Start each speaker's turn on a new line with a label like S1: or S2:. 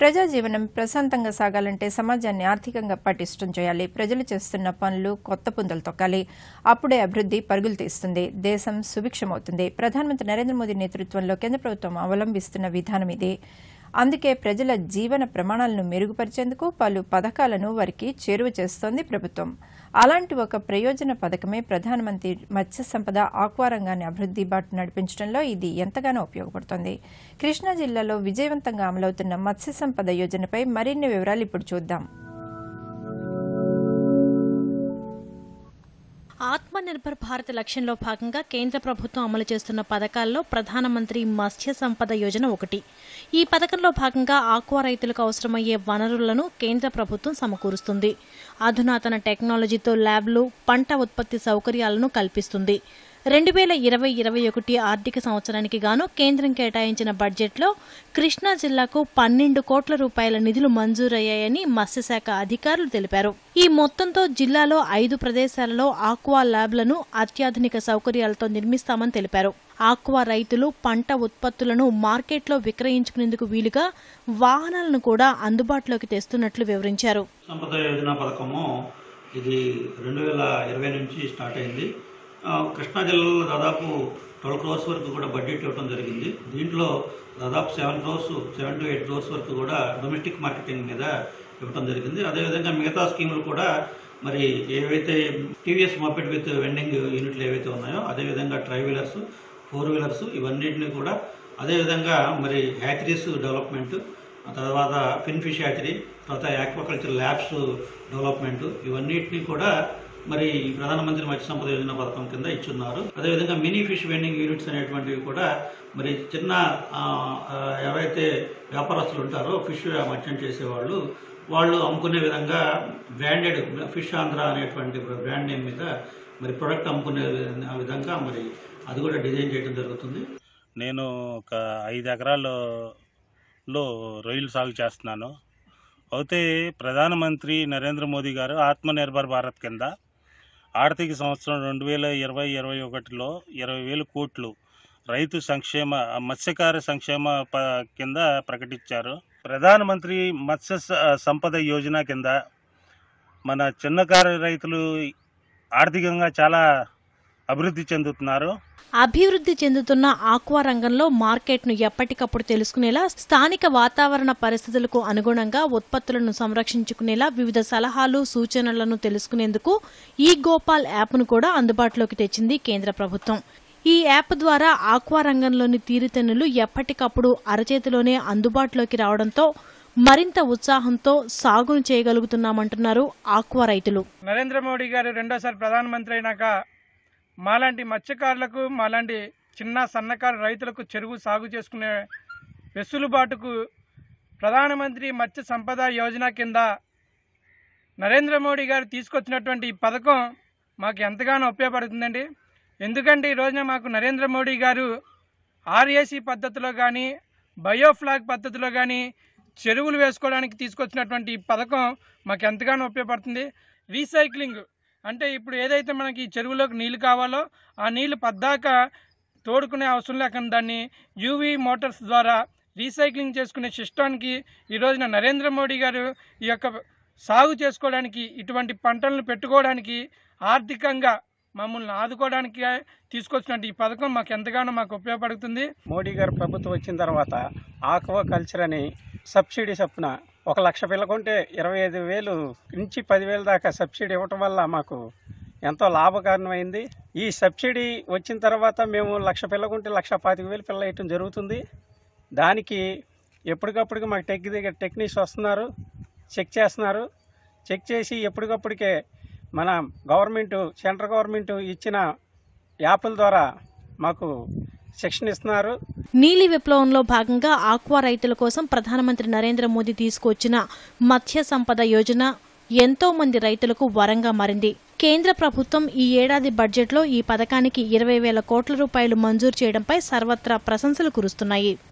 S1: ప్రజా జీవనం ప్రశాంతంగా సాగాలంటే సమాజాన్ని ఆర్థికంగా పటిష్టం చేయాలి ప్రజలు చేస్తున్న పనులు కొత్త పుంతలు తొక్కాలి అప్పుడే అభివృద్ది పరుగులు తీస్తుంది దేశం సుభిక్షమవుతుంది ప్రధానమంత్రి నరేంద్ర మోదీ నేతృత్వంలో కేంద్ర ప్రభుత్వం అవలంబిస్తున్న విధానం ఇది అందుకే ప్రజల జీవన ప్రమాణాలను మెరుగుపరిచేందుకు పలు పథకాలను వారికి చేరువ చేస్తోంది ప్రభుత్వం అలాంటి ఒక ప్రయోజన పథకమే ప్రధానమంత్రి మత్స్య సంపద ఆక్వా రంగాన్ని అభివృద్ది బాటు నడిపించడంలో ఇది ఎంతగానో ఉపయోగపడుతోంది కృష్ణా జిల్లాలో విజయవంతంగా అమలవుతున్న మత్స్య సంపద యోజనపై మరిన్ని వివరాలు ఇప్పుడు చూద్దాం
S2: ఆత్మ నిర్భర్ భారత్ లక్ష్యంలో భాగంగా కేంద్ర ప్రభుత్వం అమలు చేస్తున్న పథకాల్లో ప్రధానమంత్రి మత్స్య సంపద యోజన ఒకటి ఈ పథకంలో భాగంగా ఆక్వా రైతులకు అవసరమయ్యే వనరులను కేంద్ర ప్రభుత్వం సమకూరుస్తుంది అధునాతన టెక్నాలజీతో ల్యాబ్లు పంట ఉత్పత్తి సౌకర్యాలను కల్పిస్తుంది రెండు వేల ఇరవై ఇరవై ఒకటి ఆర్థిక సంవత్సరానికి గాను కేంద్రం కేటాయించిన బడ్జెట్లో కృష్ణా జిల్లాకు పన్నెండు కోట్ల రూపాయల నిధులు మంజూరయ్యాయని మత్స్యశాఖ అధికారులు తెలిపారు ఈ మొత్తంతో జిల్లాలో ఐదు ప్రదేశాలలో ఆక్వా ల్యాబ్లను అత్యాధునిక సౌకర్యాలతో నిర్మిస్తామని తెలిపారు ఆక్వా రైతులు పంట ఉత్పత్తులను మార్కెట్లో విక్రయించుకునేందుకు వీలుగా వాహనాలను కూడా అందుబాటులోకి తెస్తున్నట్లు వివరించారు
S3: సంపద యోజన పథకము ఇది రెండు వేల ఇరవై నుంచి స్టార్ట్ అయింది ఆ, కృష్ణా జిల్లాలో దాదాపు ట్వెల్వ్ క్రోర్స్ వరకు కూడా బడ్జెట్ ఇవ్వడం జరిగింది దీంట్లో దాదాపు seven crores seven to eight crores వరకు కూడా డొమెస్టిక్ మార్కెటింగ్ మీద ఇవ్వడం జరిగింది అదేవిధంగా మిగతా స్కీములు కూడా మరి ఏవైతే టీవీఎస్ మార్కెట్ విత్ వెండింగ్ యూనిట్లు ఏవైతే ఉన్నాయో అదేవిధంగా ట్రై వీలర్స్ ఫోర్ వీలర్స్ ఇవన్నిటిని కూడా అదేవిధంగా మరి హ్యాచరీస్ డెవలప్మెంట్ ఆ తర్వాత ఫిన్ ఫిష్ హ్యాచరీ తర్వాత ఆక్వాకల్చర్ ల్యాబ్స్ డెవలప్మెంట్ ఇవన్నిటిని కూడా మరి ఈ ప్రధానమంత్రి మత్స్య సంపద యోజన పథకం కింద ఇచ్చున్నారు అదేవిధంగా మినీ ఫిష్ వెండింగ్ యూనిట్స్ అనేటువంటివి కూడా మరి చిన్న ఆ, ఆ, ఎవరైతే వ్యాపారస్తులు ఉంటారో ఫిష్ మర్చెంట్ చేసేవాళ్ళు వాళ్ళు అమ్ముకునే విధంగా బ్రాండెడ్ ఫిష్ ఆంధ్ర అనేటువంటి బ్రాండ్ నేమ్ మీద మరి ప్రొడక్ట్ అమ్ముకునే విధంగా మరి అది కూడా డిజైన్ చేయడం జరుగుతుంది
S4: నేను ఒక ఐదు ఎకరాల్లో రొయ్యలు సాగు చేస్తున్నాను అయితే ప్రధానమంత్రి నరేంద్ర మోదీ గారు ఆత్మనిర్భర్ భారత్ కింద ఆర్థిక సంవత్సరం రెండు వేల ఇరవై ఇరవై ఒకటిలో ఇరవై వేల కోట్లు రైతు సంక్షేమ మత్స్యకార సంక్షేమ ప కింద ప్రకటించారు ప్రధానమంత్రి మత్స్య స- సంపద యోజన కింద మన చిన్నకారు రైతులు ఆర్థికంగా చాలా అభివృద్ధి చెందుతున్నారు
S2: అభివృద్ధి చెందుతున్న ఆక్వా రంగంలో మార్కెట్ను ఎప్పటికప్పుడు తెలుసుకునేలా స్థానిక వాతావరణ పరిస్థితులకు అనుగుణంగా ఉత్పత్తులను సంరక్షించుకునేలా వివిధ సలహాలు సూచనలను తెలుసుకునేందుకు ఈ గోపాల్ యాప్ను కూడా అందుబాటులోకి తెచ్చింది కేంద్ర ప్రభుత్వం ఈ యాప్ ద్వారా ఆక్వా రంగంలోని తీరుతెన్నులు ఎప్పటికప్పుడు అరచేతిలోనే అందుబాటులోకి రావడంతో మరింత ఉత్సాహంతో సాగును చేయగలుగుతున్నామంటున్నారు ఆక్వా రైతులు
S5: నరేంద్ర మోడీ గారు రెండోసారి ప్రధానమంత్రి అయినాక మాలాంటి మత్స్యకారులకు మాలాంటి చిన్న సన్నకారు రైతులకు చెరువు సాగు చేసుకునే వెసులుబాటుకు ప్రధానమంత్రి మత్స్య సంపద యోజన కింద నరేంద్ర మోడీ గారు తీసుకొచ్చినటువంటి ఈ పథకం మాకు ఎంతగానో ఉపయోగపడుతుందండి ఎందుకంటే ఈ రోజున మాకు నరేంద్ర మోడీ గారు ఆర్ఏసీ పద్ధతిలో కానీ బయోఫ్లాగ్ పద్ధతిలో కానీ చెరువులు వేసుకోవడానికి తీసుకొచ్చినటువంటి ఈ పథకం మాకు ఎంతగానో ఉపయోగపడుతుంది రీసైక్లింగ్ అంటే ఇప్పుడు ఏదైతే మనకి ఈ చెరువులోకి నీళ్లు కావాలో ఆ నీళ్లు పద్దాక తోడుకునే అవసరం లేకుండా దాన్ని యూవీ మోటార్స్ ద్వారా రీసైక్లింగ్ చేసుకునే సిస్టానికి ఈ రోజున నరేంద్ర మోడీ గారు ఈ యొక్క సాగు చేసుకోవడానికి ఇటువంటి పంటలను పెట్టుకోవడానికి ఆర్థికంగా మమ్మల్ని ఆదుకోవడానికి తీసుకొచ్చినట్టు ఈ పథకం మాకు ఎంతగానో మాకు ఉపయోగపడుతుంది
S6: మోడీ గారు ప్రభుత్వం వచ్చిన తర్వాత ఆక్వా కల్చర్ అని సబ్సిడీ చొప్పున ఒక లక్ష పిల్లకుంటే ఇరవై ఐదు వేలు నుంచి పదివేలు దాకా సబ్సిడీ ఇవ్వటం వల్ల మాకు ఎంతో లాభకారణమైంది ఈ సబ్సిడీ వచ్చిన తర్వాత మేము లక్ష పిల్లకుంటే లక్ష పాతిక వేలు పిల్ల వేయటం జరుగుతుంది దానికి ఎప్పటికప్పటికి మాకు టెక్ దగ్గర టెక్నీషియన్స్ వస్తున్నారు చెక్ చేస్తున్నారు చెక్ చేసి ఎప్పటికప్పటికే మన గవర్నమెంట్ సెంట్రల్ గవర్నమెంట్ ఇచ్చిన యాప్ల ద్వారా మాకు శిక్షణ ఇస్తున్నారు
S2: నీలి విప్లవంలో భాగంగా ఆక్వా రైతుల కోసం ప్రధానమంత్రి నరేంద్ర మోదీ తీసుకొచ్చిన మత్స్య సంపద యోజన ఎంతో మంది రైతులకు వరంగా మారింది కేంద్ర ప్రభుత్వం ఈ ఏడాది బడ్జెట్లో ఈ పథకానికి ఇరవై వేల కోట్ల రూపాయలు మంజూరు చేయడంపై సర్వత్రా ప్రశంసలు కురుస్తున్నాయి